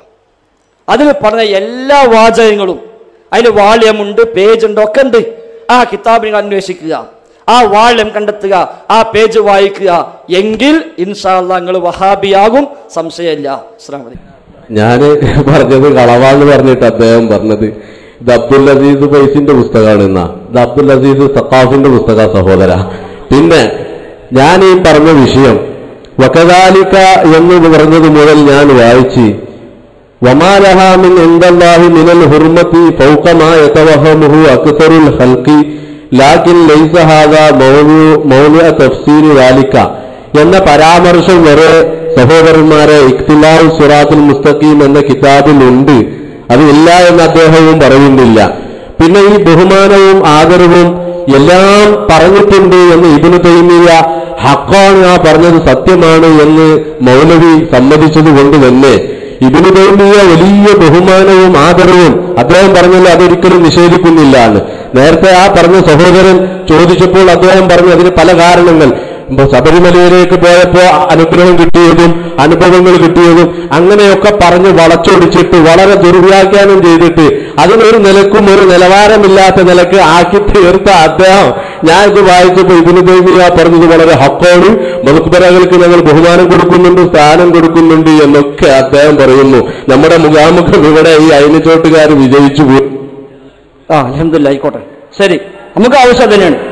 അതിൽ പറഞ്ഞ എല്ലാ വാചകങ്ങളും അതിൽ വാള്യമുണ്ട് പേജ് ഉണ്ട് ഒക്കെ ഉണ്ട് ആ കിതാബ് നിങ്ങൾ അന്വേഷിക്കുക ആ വാള്യം കണ്ടെത്തുക ആ പേജ് വായിക്കുക എങ്കിൽ ഇൻഷാല്ല നിങ്ങൾ വഹാബിയാകും സംശയമില്ല അസ്സലാമു അലൈക്കും ഞാൻ പറഞ്ഞത് കളവാന്ന് പറഞ്ഞിട്ട് അദ്ദേഹം പറഞ്ഞത് ഇത് അബ്ദുൽ അസീസ് ഫൈസിന്റെ പുസ്തകമാണ് എന്നാ ഇത് അബ്ദുൽ അസീസ് സഖാഫിന്റെ പുസ്തക സഹോദര പിന്നെ ഞാൻ ഈ പറഞ്ഞ വിഷയം വകദാലിക എന്ന് പറഞ്ഞത് മുതൽ ഞാൻ വായിച്ച് വമാലഹാമിൻ എന്തല്ലാഹി മിനൽ ഹുർമത്തി ഫൗക മാ യതവഹമുഹു അക്സറുൽ ഹൽഖി ലാകിൻ ലൈസ ഹാദാ മൗലു മൗലിഅ തഫ്സീരി ദാലിക എന്ന പരാമർശം വരെ സഹോദരന്മാരെ ഇഖ്തിലാഉ സിറാത്തുൽ മുസ്തഖീം എന്ന കിതാബിൽ ഉണ്ട് അത് ഇല്ല എന്ന് അദ്ദേഹവും പറയുന്നില്ല പിന്നെ ഈ ബഹുമാനവും ആദരവും എല്ലാം പറഞ്ഞിട്ടുണ്ട് എന്ന് ഇബിനു തൈമിയ ഹക്കാണ് ആ പറഞ്ഞത് സത്യമാണ് എന്ന് മൗലവി സമ്മതിച്ചത് കൊണ്ട് തന്നെ ഇബിനു തൈമിയ വലിയ ബഹുമാനവും ആദരവും അദ്ദേഹം പറഞ്ഞല്ലോ അതൊരിക്കലും നിഷേധിക്കുന്നില്ല എന്ന് നേരത്തെ ആ പറഞ്ഞ സഹോദരൻ ചോദിച്ചപ്പോൾ അദ്ദേഹം പറഞ്ഞു അതിന് പല കാരണങ്ങൾ ഇപ്പൊ ശബരിമലയിലേക്ക് പോയപ്പോ അനുഗ്രഹം കിട്ടിയതും അനുഭവങ്ങൾ കിട്ടിയതും അങ്ങനെയൊക്കെ പറഞ്ഞ് വളച്ചൊടിച്ചിട്ട് വളരെ ദുർവ്യാഖ്യാനം ചെയ്തിട്ട് അതിനൊരു നിലക്കും ഒരു നിലവാരമില്ലാത്ത നിലക്ക് ആക്കി തീർത്ത അദ്ദേഹം ഞാൻ ഇത് വായിച്ചപ്പോൾ ഇതിന് തേമിയ പറഞ്ഞത് വളരെ ഹക്കോട് മതുക്കുപരകൾക്ക് ഞങ്ങൾ ബഹുമാനം കൊടുക്കുന്നുണ്ട് സ്ഥാനം കൊടുക്കുന്നുണ്ട് എന്നൊക്കെ അദ്ദേഹം പറയുന്നു നമ്മുടെ മുഖാമുഖം ഇവിടെ ഈ അയിനച്ചോട്ടുകാർ വിജയിച്ചു പോയി ആ അലഹമില്ല ആയിക്കോട്ടെ ശരി നമുക്ക് ആവശ്യം തന്നെയാണ്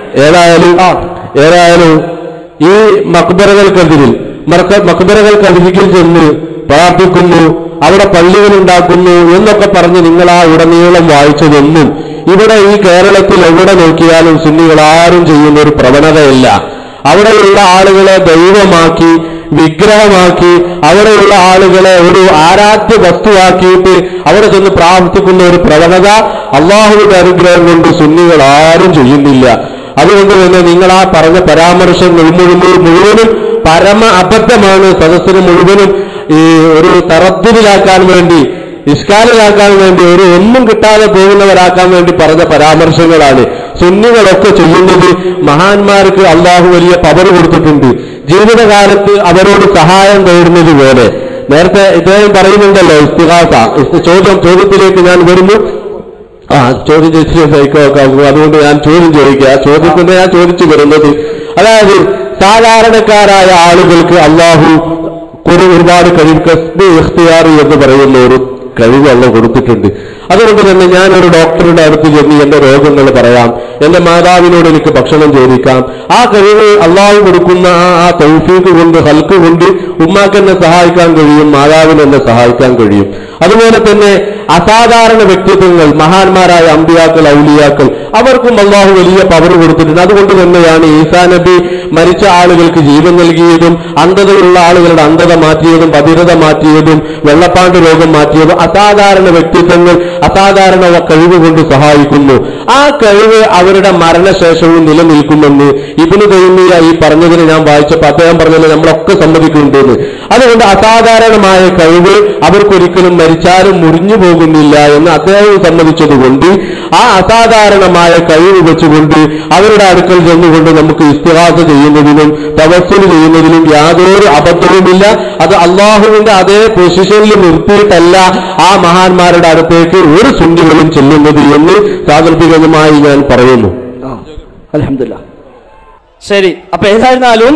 ഏതായാലും ഏതായാലും ഈ മക്ബറകൾക്കെതിരിൽ മർക്ക- മക്ബറകൾക്കരികിൽ ചെന്ന് പ്രാർത്ഥിക്കുന്നു അവിടെ പള്ളികൾ ഉണ്ടാക്കുന്നു എന്നൊക്കെ പറഞ്ഞ് നിങ്ങൾ ആ ഉടനീളം വായിച്ചതൊന്നും ഇവിടെ ഈ കേരളത്തിൽ എവിടെ നോക്കിയാലും സുന്നികൾ ആരും ചെയ്യുന്ന ഒരു പ്രവണതയില്ല അവിടെയുള്ള ആളുകളെ ദൈവമാക്കി വിഗ്രഹമാക്കി അവിടെയുള്ള ആളുകളെ ഒരു ആരാധ്യ വസ്തുവാക്കിയിട്ട് അവിടെ ചെന്ന് പ്രാർത്ഥിക്കുന്ന ഒരു പ്രവണത അള്ളാഹുവിന്റെ അനുഗ്രഹം കൊണ്ട് സുന്നികൾ ആരും ചെയ്യുന്നില്ല അതുകൊണ്ട് തന്നെ നിങ്ങൾ ആ പറഞ്ഞ പരാമർശങ്ങൾ മുഴുവൻ മുഴുവനും പരമ അബദ്ധമാണ് സദസ്സിന് മുഴുവനും ഈ ഒരു തറത്തിലാക്കാൻ വേണ്ടി ഇഷ്കാലിലാക്കാൻ വേണ്ടി ഒരു ഒന്നും കിട്ടാതെ പോകുന്നവരാക്കാൻ വേണ്ടി പറഞ്ഞ പരാമർശങ്ങളാണ് സുന്നികളൊക്കെ ചെയ്യുന്നത് മഹാന്മാർക്ക് അള്ളാഹു വലിയ പവർ കൊടുത്തിട്ടുണ്ട് ജീവിതകാലത്ത് അവരോട് സഹായം തേടുന്നത് പോലെ നേരത്തെ ഇദ്ദേഹം പറയുന്നുണ്ടല്ലോ ഇസ്തിഹാസ ഇസ് ചോദ്യം ചോദ്യത്തിലേക്ക് ഞാൻ വരുന്നു ആ ചോദ്യം ചോദിച്ചു സൈക്കോക്കാകും അതുകൊണ്ട് ഞാൻ ചോദ്യം ചോദിക്കുക ചോദ്യത്തിന്റെ ഞാൻ ചോദിച്ചു വരുന്നത് അതായത് സാധാരണക്കാരായ ആളുകൾക്ക് അള്ളാഹു ഒരു ഒരുപാട് കഴിവ് കസ്ബ് ഇഖ്തിയാർ എന്ന് പറയുന്ന ഒരു കഴിവ് അള്ള കൊടുത്തിട്ടുണ്ട് അതുകൊണ്ട് തന്നെ ഞാൻ ഒരു ഡോക്ടറുടെ അടുത്ത് ചെന്ന് എന്റെ രോഗങ്ങൾ പറയാം എന്റെ മാതാവിനോട് എനിക്ക് ഭക്ഷണം ചോദിക്കാം ആ കഴിവ് അള്ളാഹു കൊടുക്കുന്ന ആ ആ തൗഫീക്ക് കൊണ്ട് ഹൽക്ക് കൊണ്ട് ഉമ്മാക്ക് എന്നെ സഹായിക്കാൻ കഴിയും മാതാവിന് എന്നെ സഹായിക്കാൻ കഴിയും അതുപോലെ തന്നെ അസാധാരണ വ്യക്തിത്വങ്ങൾ മഹാന്മാരായ അമ്പിയാക്കൾ ഔലിയാക്കൾ അവർക്കും അള്ളാഹു വലിയ പവർ കൊടുത്തിട്ടുണ്ട് അതുകൊണ്ട് തന്നെയാണ് ഈസാ നബി മരിച്ച ആളുകൾക്ക് ജീവൻ നൽകിയതും അന്ധതയുള്ള ആളുകളുടെ അന്ധത മാറ്റിയതും ബധിരത മാറ്റിയതും വെള്ളപ്പാണ്ട് രോഗം മാറ്റിയതും അസാധാരണ വ്യക്തിത്വങ്ങൾ അസാധാരണ കഴിവ് കൊണ്ട് സഹായിക്കുന്നു ആ കഴിവ് അവരുടെ മരണശേഷവും നിലനിൽക്കുമെന്ന് ഇബിന് തൈമിയ ഈ പറഞ്ഞതിന് ഞാൻ വായിച്ചപ്പോൾ അദ്ദേഹം പറഞ്ഞത് നമ്മളൊക്കെ സമ്മതിക്കുന്നുണ്ടെന്ന് അതുകൊണ്ട് അസാധാരണമായ കഴിവ് അവർക്കൊരിക്കലും മരിച്ചാലും മുറിഞ്ഞു പോകുന്നില്ല എന്ന് അദ്ദേഹം സമ്മതിച്ചതുകൊണ്ട് ആ അസാധാരണമായ കഴിവ് വെച്ചുകൊണ്ട് അവരുടെ അടുക്കൽ ചെന്നുകൊണ്ട് നമുക്ക് ഇസ്തിഹാസ ചെയ്യുന്നതിനും തവസ്സുൽ ചെയ്യുന്നതിനും യാതൊരു അബദ്ധവുമില്ല അത് അള്ളാഹുവിന്റെ അതേ പൊസിഷനിൽ നിർത്തിയിട്ടല്ല ആ മഹാന്മാരുടെ അടുത്തേക്ക് ഒരു സുന്നികളും ചെല്ലുന്നത് എന്ന് സാങ്കല്പികമായി ഞാൻ പറയുന്നു അലഹമില്ല ശരി അപ്പൊ ഏതായിരുന്നാലും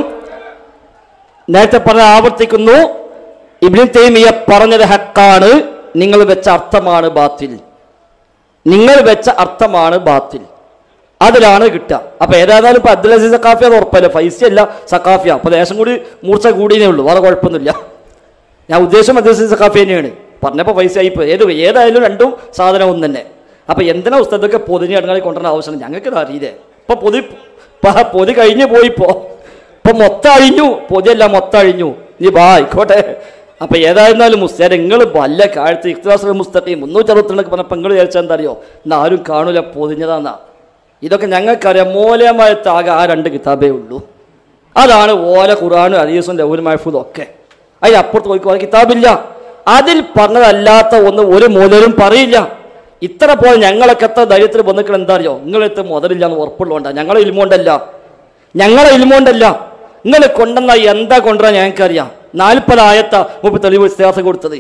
നേരത്തെ പറഞ്ഞ ആവർത്തിക്കുന്നു ഇബ്നു തൈമിയ പറഞ്ഞത് ഹക്കാണ് നിങ്ങൾ വെച്ച അർത്ഥമാണ് ബാത്തിൽ നിങ്ങൾ വെച്ച അർത്ഥമാണ് ബാത്തിൽ അതിലാണ് കിട്ടുക അപ്പൊ ഏതായാലും ഇപ്പൊ അബ്ദുൽ അസീസ് സക്കാഫി അത് ഉറപ്പല്ല ഫൈസ അല്ല സക്കാഫിയ അപ്പൊ ദേശം കൂടി മൂർച്ച കൂടിയേ ഉള്ളൂ വേറെ കുഴപ്പമൊന്നുമില്ല ഞാൻ ഉദ്ദേശം അബ്ദുൽ അസീസ് സക്കാഫി തന്നെയാണ് പറഞ്ഞപ്പോൾ പൈസ ആയിപ്പോ ഏത് ഏതായാലും രണ്ടും സാധനം ഒന്ന് തന്നെ അപ്പൊ എന്തിനാ ഉസ്തദൊക്കെ പൊതിഞ്ഞ് ഇടങ്ങളിൽ കൊണ്ടുവരുന്ന ആവശ്യം ഞങ്ങൾക്ക് ഇത് അറിയില്ലേ ഇപ്പൊ പൊതി പ- പൊതി കഴിഞ്ഞു പോയിപ്പോ ഇപ്പൊ മൊത്തം അഴിഞ്ഞു പൊതിയല്ല മൊത്തം അഴിഞ്ഞു നീ ബാ ആയിക്കോട്ടെ അപ്പൊ ഏതായിരുന്നാലും മുസ്തേ നിങ്ങൾ വല്ല കാലത്ത് ഇഖ്താസ് മുസ്തഖീം മുന്നൂറ്റി അറുപത്തിരണ്ടൊക്കെ പറഞ്ഞ പെങ്ങൾ വിചാരിച്ചാൽ എന്താ അറിയോ ഇന്ന് ആരും കാണൂല പൊതിഞ്ഞതാന്നാ ഇതൊക്കെ ഞങ്ങൾക്കറിയാം മൂലമായ താകെ ആ രണ്ട് കിതാബേ ഉള്ളൂ അതാണ് ഓല ഖുറാനും അദീസും ലൗൽ മഹഫൂദും ഒക്കെ അതിന് അപ്പുറത്ത് പോയി കുറെ കിതാബില്ല അതിൽ പറഞ്ഞതല്ലാത്ത ഒന്ന് ഒരു മൂലരും പറയില്ല ഇത്ര പോലെ ഞങ്ങളൊക്കെ എത്ര ധൈര്യത്തിൽ വന്നിട്ട് എന്താ അറിയോ നിങ്ങളെത്ത് മുതലില്ല എന്ന് ഉറപ്പുള്ളതുകൊണ്ടാ ഞങ്ങളെ ഇൽമോണ്ടല്ല ഞങ്ങളെ ഇൽമോണ്ടല്ല നിങ്ങൾ കൊണ്ടുവന്ന എന്താ കൊണ്ടുവരാൻ ഞങ്ങൾക്കറിയാം നാൽപ്പത് ആയത്ത മുമ്പ് തെളിവ് വ്യത്യാസം കൊടുത്തത്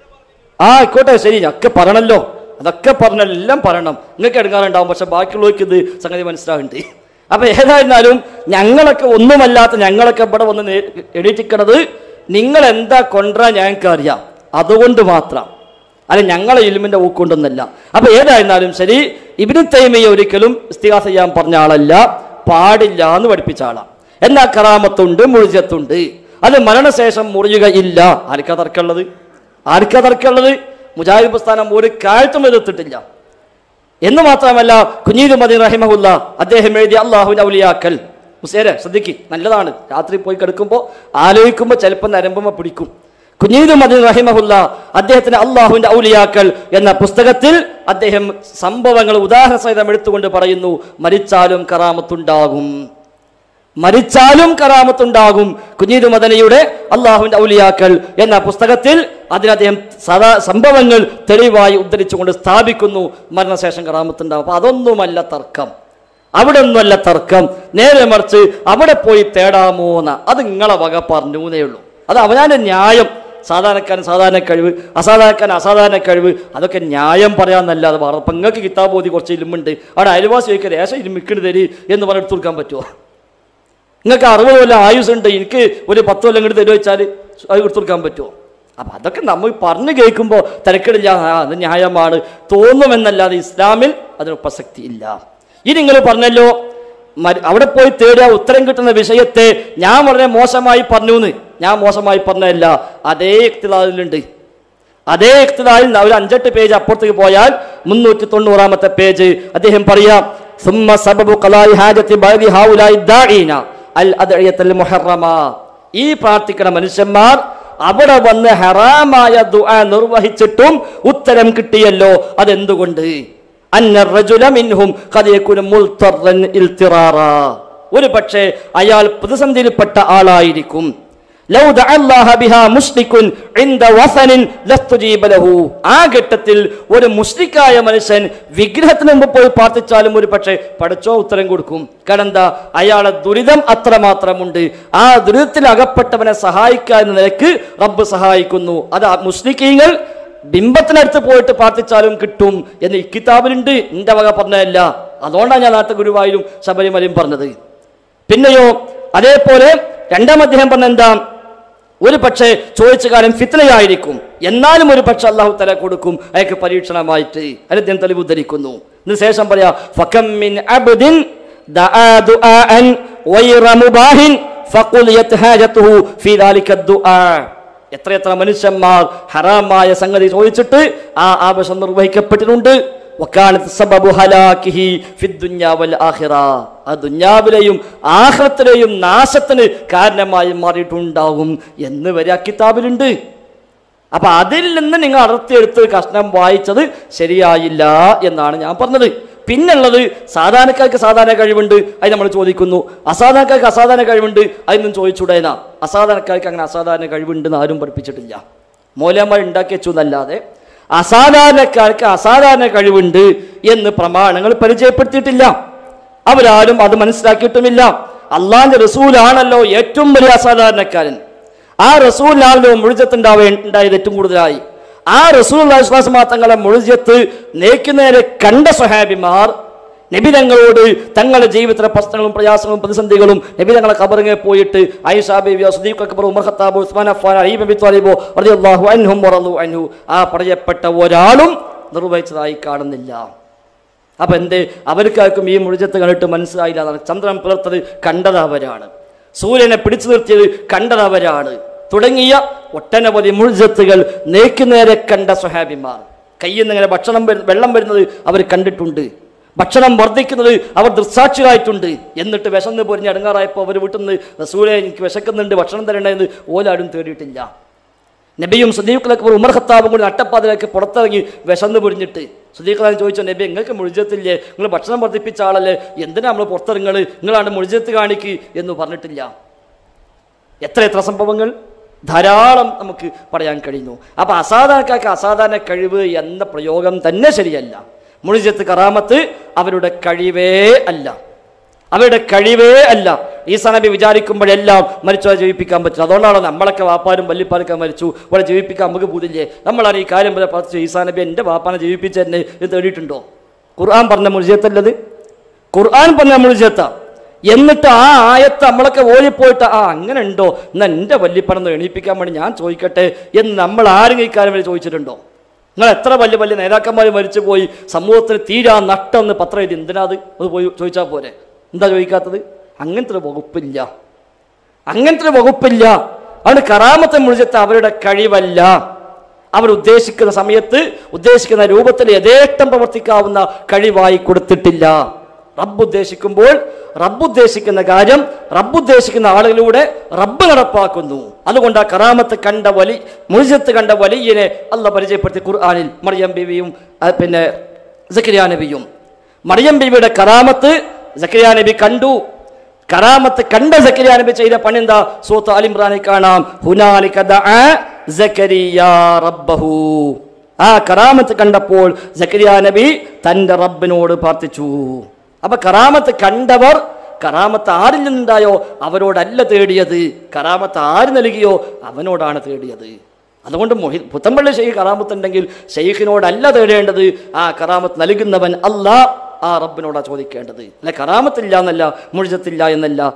ആ ആയിക്കോട്ടെ ശരി ഒക്കെ പറയണല്ലോ അതൊക്കെ പറഞ്ഞല്ലോ എല്ലാം പറയണം നിങ്ങൾക്ക് എടുക്കാറുണ്ടാവും പക്ഷെ ബാക്കിയുള്ളവർക്ക് ഇത് സംഗതി മനസ്സിലാവുന്നുണ്ട് അപ്പൊ ഏതായിരുന്നാലും ഞങ്ങളൊക്കെ ഒന്നുമല്ലാത്ത ഞങ്ങളൊക്കെ ഇവിടെ വന്ന് നേ- എണീറ്റിക്കണത് നിങ്ങൾ എന്താ കൊണ്ടുവരാൻ ഞങ്ങൾക്ക് അറിയാം അതുകൊണ്ട് മാത്രം അല്ല ഞങ്ങളെ ഇലുമിന്റെ ഊക്കൊണ്ടൊന്നല്ല അപ്പൊ ഏതായിരുന്നാലും ശരി ഇബിന് തൈമയെ ഒരിക്കലും ഇസ്തിഹാസ ചെയ്യാൻ പറഞ്ഞ ആളല്ല പാടില്ല എന്ന് പഠിപ്പിച്ച ആളാണ് എന്നാ കറാമത്തുണ്ട് മുഴുജത്തുണ്ട് അത് മരണശേഷം മുറിയുകയില്ല ആർക്കാ തർക്കമുള്ളത് ആർക്കാ തർക്കമുള്ളത് മുജാഹിദ് പ്രസ്ഥാനം ഒരു കാലത്തും എതിർത്തിട്ടില്ല എന്ന് മാത്രമല്ല കുഞ്ഞീദ് മദീൻ റഹിമഹുല്ല അദ്ദേഹം എഴുതിയ അള്ളാഹുവിന്റെ ഔലിയാക്കൽ മുസേരെ ശ്രദ്ധിക്ക് നല്ലതാണ് രാത്രി പോയി കിടക്കുമ്പോൾ ആലോചിക്കുമ്പോൾ ചിലപ്പോൾ നരമ്പുമ്പോൾ പിടിക്കും കുഞ്ഞീദ് മദീൻ റഹിമഹുല്ല അദ്ദേഹത്തിന് അള്ളാഹുവിന്റെ ഔലിയാക്കൽ എന്ന പുസ്തകത്തിൽ അദ്ദേഹം സംഭവങ്ങൾ ഉദാഹരണ സഹിതം എടുത്തുകൊണ്ട് പറയുന്നു മരിച്ചാലും കറാമത്തുണ്ടാകും മരിച്ചാലും കറാമത്തുണ്ടാകും കുഞ്ഞീദ് മദനയുടെ അള്ളാഹുവിന്റെ ഔലിയാക്കൽ എന്ന പുസ്തകത്തിൽ അതിന് അദ്ദേഹം സദാ സംഭവങ്ങൾ തെളിവായി ഉദ്ധരിച്ചുകൊണ്ട് സ്ഥാപിക്കുന്നു മരണശേഷം കറാമത്തുണ്ടാകും അപ്പൊ അതൊന്നുമല്ല തർക്കം അവിടെ ഒന്നുമല്ല തർക്കം നേരെ മറിച്ച് അവിടെ പോയി തേടാമോന്ന അത് നിങ്ങളെ വക പറഞ്ഞൂന്നേ ഉള്ളൂ അത് അവനാന്റെ ന്യായം സാധാരണക്കാരൻ സാധാരണ കഴിവ് അസാധാരണക്കാരൻ അസാധാരണ കഴിവ് അതൊക്കെ ന്യായം പറയാന്നല്ലാതെ വേറെ ഇപ്പം നിങ്ങൾക്ക് കിതാബ് ഓതി കുറച്ച് ഇലുമുണ്ട് അവിടെ അയൽവാസി ചോദിക്കുക ലേശം ഇരുമിക്കണ് തരി എന്ന് പറഞ്ഞ് എടുത്തു കൊടുക്കാൻ പറ്റുമോ നിങ്ങൾക്ക് അറുപത് കൊല്ലം ആയുസ് ഉണ്ട് എനിക്ക് ഒരു പത്ത് കൊല്ലം ഇങ്ങോട്ട് തരുമോ വെച്ചാൽ അത് എടുത്തു കൊടുക്കാൻ പറ്റുമോ അപ്പം അതൊക്കെ നമ്മൾ പറഞ്ഞു കേൾക്കുമ്പോൾ തിരക്കിടില്ല ആ അത് ന്യായമാണ് തോന്നുമെന്നല്ലാതെ ഇസ്ലാമിൽ അതിന് പ്രസക്തി ഇല്ല ഇനി നിങ്ങൾ പറഞ്ഞല്ലോ മരു- അവിടെ പോയി തേടുക ഉത്തരം കിട്ടുന്ന വിഷയത്തെ ഞാൻ വളരെ മോശമായി പറഞ്ഞു എന്ന് ഞാൻ മോശമായി പറഞ്ഞതല്ല അതേ ഇഖ്തിലാദിലുണ്ട് അതേ ഇഖ്തിലാദിൽ ഒരു അഞ്ചെട്ട് പേജ് അപ്പുറത്തേക്ക് പോയാൽ മുന്നൂറ്റി തൊണ്ണൂറാമത്തെ പേജ് അദ്ദേഹം പറയാം സുമ്മ സബബു ഖലായി ഹാജത്തി ബഅദി ഹൗലായി ദാഈന അൽ അദ്ഇയത്തുൽ മുഹറമ ഈ പ്രാർത്ഥിക്കുന്ന മനുഷ്യന്മാർ അവിടെ വന്ന് ഹറാമായ ദുആ നിർവഹിച്ചിട്ടും ഉത്തരം കിട്ടിയല്ലോ അതെന്തുകൊണ്ട് അന്ന റജുല മിൻഹും ഖദ് യകുനു മുൽത്തറൻ ഇൽത്തിറാറാ ഒരു പക്ഷേ അയാൾ പ്രതിസന്ധിയിൽപ്പെട്ട ആളായിരിക്കും ലൗ ദഅ അല്ലാഹ ബിഹാ മുശ്രിക്കുൻ ഇൻദ വസനിൻ ലസ്തുജീബ ലഹു ആ ഘട്ടത്തിൽ ഒരു മുസ്ലിക്കായ മനുഷ്യൻ വിഗ്രഹത്തിന് മുമ്പ് പോയി പ്രാർത്ഥിച്ചാലും ഒരു പക്ഷേ പഠിച്ചോ ഉത്തരം കൊടുക്കും കാരണം എന്താ അയാളെ ദുരിതം അത്രമാത്രമുണ്ട് ആ ദുരിതത്തിൽ അകപ്പെട്ടവനെ സഹായിക്കുക എന്ന നിലക്ക് റബ്ബ് സഹായിക്കുന്നു അത് ആ മുസ്ലിക്കീങ്ങൾ ബിംബത്തിനടുത്ത് പോയിട്ട് പ്രാർത്ഥിച്ചാലും കിട്ടും എന്ന് ഈ കിതാബിലുണ്ട് എന്റെ വക പറഞ്ഞതല്ല അതുകൊണ്ടാണ് ഞാൻ നാട്ടു ഗുരുവായൂരും ശബരിമലയും പറഞ്ഞത് പിന്നെയോ അതേപോലെ രണ്ടാം അദ്ദേഹം പറഞ്ഞ എന്താ ഒരു പക്ഷേ ചോദിച്ച കാലം ഫിത്തനയായിരിക്കും എന്നാലും ഒരു പക്ഷെ അള്ളാഹു തല കൊടുക്കും അയാൾക്ക് പരീക്ഷണമായിട്ട് അതിന് അദ്ദേഹം തെളിവ് ഉദ്ധരിക്കുന്നു ഇതിന് ശേഷം പറയാ ഫകം മിൻ അബ്ദിൻ ദആ ദുആഅൻ വൈറ മുബാഹിൻ ഫഖുലിയത് ഹാജത്തുഹു ഫീ ദാലിക ദുആ എത്രയെത്ര മനുഷ്യന്മാർ ഹറാമായ സംഗതി ചോദിച്ചിട്ട് ആ ആവശ്യം നിർവഹിക്കപ്പെട്ടിട്ടുണ്ട് വക്കാലത്ത് സബബു ഹലാക്കിഹി ഫിദ്ദുന്യാ വൽ ആഖിറ ആ ദുന്യാവിലെയും ആഖിറത്തിലെയും നാശത്തിന് കാരണമായി മാറിയിട്ടുണ്ടാകും എന്ന് വരെ ആ കിതാബിലുണ്ട് അപ്പൊ അതിൽ നിന്ന് നിങ്ങൾ അടർത്തിയെടുത്ത് ഒരു കഷ്ണം വായിച്ചത് ശരിയായില്ല എന്നാണ് ഞാൻ പറഞ്ഞത് പിന്നുള്ളത് സാധാരണക്കാർക്ക് സാധാരണ കഴിവുണ്ട് അത് നമ്മൾ ചോദിക്കുന്നു അസാധാരണക്കാർക്ക് അസാധാരണ കഴിവുണ്ട് അതൊന്നും ചോദിച്ചുടേനാ അസാധാരണക്കാർക്ക് അങ്ങനെ അസാധാരണ കഴിവുണ്ട് എന്ന് ആരും പഠിപ്പിച്ചിട്ടില്ല മൂലന്മാർ ഉണ്ടാക്കി വെച്ചു എന്നല്ലാതെ അസാധാരണക്കാർക്ക് അസാധാരണ കഴിവുണ്ട് എന്ന് പ്രമാണങ്ങൾ പരിചയപ്പെടുത്തിയിട്ടില്ല അവരാരും അത് മനസ്സിലാക്കിയിട്ടുമില്ല അള്ളാന്റെ റസൂലാണല്ലോ ഏറ്റവും വലിയ അസാധാരണക്കാരൻ ആ റസൂലിനാണല്ലോ മുഴുജത്തുണ്ടാവേ ഉണ്ടായത് ഏറ്റവും കൂടുതലായി ആ റസൂൽ വിശ്വാസമാ തങ്ങളെ മുഴുജത്ത് നേക്കുന്നേരെ കണ്ട സ്വഹാബിമാർ നബിതങ്ങളോട് തങ്ങളുടെ ജീവിതത്തിലെ പ്രശ്നങ്ങളും പ്രയാസങ്ങളും പ്രതിസന്ധികളും നബിതങ്ങളെ കബറിങ്ങെ പോയിട്ട് ഐഷാ ബേബിയോ Siddiq Akbar Umar Khattab Usman Affan Ali നബി ത്വാലിബോ റളിയല്ലാഹു അൻഹും വറളു അൻഹു ആ പറയപ്പെട്ട ഒരാളും നിർവഹിച്ചതായി കാണുന്നില്ല അപ്പൊ എന്തേ അവർക്കാർക്കും ഈ മുഴുജത്ത് കണ്ടിട്ട് മനസ്സിലായില്ല എന്നാണ് ചന്ദ്രൻ പുലർത്തത് കണ്ടത് അവരാണ് സൂര്യനെ പിടിച്ചു നിർത്തിയത് കണ്ടത് അവരാണ് തുടങ്ങിയ ഒട്ടനവധി മുഴുജത്തുകൾ നേക്കുനേരെ കണ്ട സ്വഹാബിമാർ കയ്യിൽ നിന്ന് ഇങ്ങനെ ഭക്ഷണം വരു- വെള്ളം വരുന്നത് അവർ കണ്ടിട്ടുണ്ട് ഭക്ഷണം വർദ്ധിക്കുന്നത് അവർ ദൃസാക്ഷികളായിട്ടുണ്ട് എന്നിട്ട് വിശന്ന് പൊരിഞ്ഞ് അടങ്ങാറായപ്പോൾ അവർ വീട്ടിൽ നിന്ന് റസൂലെ എനിക്ക് വിശക്കുന്നുണ്ട് ഭക്ഷണം തരേണ്ടതെന്ന് ഓലാരും തേടിയിട്ടില്ല നബിയും സുദീഖ് ഉമർ ഖത്താബും കൂടി നട്ടപ്പാതിലേക്ക് പുറത്തിറങ്ങി വിശന്ന് പൊരിഞ്ഞിട്ട് സുദീഖ് ചോദിച്ചു നബി നിങ്ങൾക്ക് മുഴുജത്തില്ലേ നിങ്ങൾ ഭക്ഷണം വർദ്ധിപ്പിച്ച ആളല്ലേ എന്തിനാ നമ്മൾ പുറത്തിറങ്ങൾ നിങ്ങളാണ് മുഴുജത്ത് കാണിക്ക് എന്ന് പറഞ്ഞിട്ടില്ല എത്ര എത്ര സംഭവങ്ങൾ ധാരാളം നമുക്ക് പറയാൻ കഴിയുന്നു അപ്പൊ അസാധാരണക്കാർക്ക് അസാധാരണ കഴിവ് എന്ന പ്രയോഗം തന്നെ ശരിയല്ല മുഴുജത്ത് കറാമത്ത് അവരുടെ കഴിവേ അല്ല അവരുടെ കഴിവേ അല്ല ഈസാ നബി വിചാരിക്കുമ്പോഴെല്ലാം മരിച്ചവരെ ജീവിപ്പിക്കാൻ പറ്റില്ല അതുകൊണ്ടാണ് നമ്മളൊക്കെ വാപ്പാരും വല്ലിപ്പാരൊക്കെ മരിച്ചു ഇവിടെ ജീവിപ്പിക്കാൻ നമുക്ക് പൂതില്ലേ നമ്മളാണ് ഈ കാര്യം പോലെ പറഞ്ഞു ഈസാ നബി എൻ്റെ വാപ്പാനെ ജീവിപ്പിച്ച് എന്നെ ഇത് തേടിയിട്ടുണ്ടോ ഖുർആൻ പറഞ്ഞ മുഴുജത്തല്ലത് ഖുർആൻ പറഞ്ഞ മുഴുജത്ത എന്നിട്ട് ആ ആയത്ത് നമ്മളൊക്കെ ഓടിപ്പോയിട്ട് ആ അങ്ങനെ ഉണ്ടോ എന്നാ എൻ്റെ വല്യപ്പണം ഒന്ന് എണീപ്പിക്കാൻ വേണ്ടി ഞാൻ ചോദിക്കട്ടെ എന്ന് നമ്മൾ ആരെങ്കിലും ഇക്കാര്യം വരെ ചോദിച്ചിട്ടുണ്ടോ നിങ്ങൾ എത്ര വലിയ വലിയ നേതാക്കന്മാർ മരിച്ചു പോയി സമൂഹത്തിന് തീരാ നഷ്ടം എന്ന് പത്രം എഴുതി എന്തിനാ അത് അത് പോയി ചോദിച്ചാൽ പോരെ എന്താ ചോദിക്കാത്തത് അങ്ങനത്തെ ഒരു വകുപ്പില്ല അങ്ങനത്തെ ഒരു വകുപ്പില്ല അതുകൊണ്ട് കറാമത്തെ മുഴുവത്തെ അവരുടെ കഴിവല്ല അവർ ഉദ്ദേശിക്കുന്ന സമയത്ത് ഉദ്ദേശിക്കുന്ന രൂപത്തിൽ യഥേഷ്ടം പ്രവർത്തിക്കാവുന്ന കഴിവായി കൊടുത്തിട്ടില്ല റബ്ബ് ഉദ്ദേശിക്കുമ്പോൾ റബ്ബ് ഉദ്ദേശിക്കുന്ന കാര്യം റബ്ബ് ഉദ്ദേശിക്കുന്ന ആളുകളിലൂടെ റബ്ബ് നടപ്പാക്കുന്നു അതുകൊണ്ട് ആ കറാമത്ത് കണ്ട വലി മുഴുജത്ത് കണ്ട വലിയനെ അല്ല പരിചയപ്പെടുത്തി ഖുർആാനിൽ മറിയം ബിവിയും ആ, പിന്നെ സക്കരിയ നബിയും മറിയം ബിവിയുടെ കറാമത്ത് സക്കരിയ നബി കണ്ടു കറാമത്ത് കണ്ട സക്കരിയ നബി ചെയ്ത പണി എന്താ സൂത്ത് അലിംറാനിൽ കാണാം ഹുനാലിക ദഅ സക്കരിയ റബ്ബഹു ആ കറാമത്ത് കണ്ടപ്പോൾ സക്കരിയ നബി തന്റെ റബ്ബിനോട് പ്രാർത്ഥിച്ചു അപ്പൊ കറാമത്ത് കണ്ടവർ കറാമത്ത് ആരിൽ നിന്നുണ്ടായോ അവരോടല്ല തേടിയത് കറാമത്ത് ആര് നൽകിയോ അവനോടാണ് തേടിയത് അതുകൊണ്ട് മൊഹി പുത്തമ്പള്ളി ഷെയ്ഖ് കറാമത്ത് ഉണ്ടെങ്കിൽ ഷെയ്ഖിനോടല്ല തേടേണ്ടത് ആ കറാമത്ത് നൽകുന്നവൻ അല്ല ആ റബ്ബിനോടാ ചോദിക്കേണ്ടത് അല്ലെ കറാമത്തില്ല എന്നല്ല മുഴുജത്തില്ല എന്നല്ല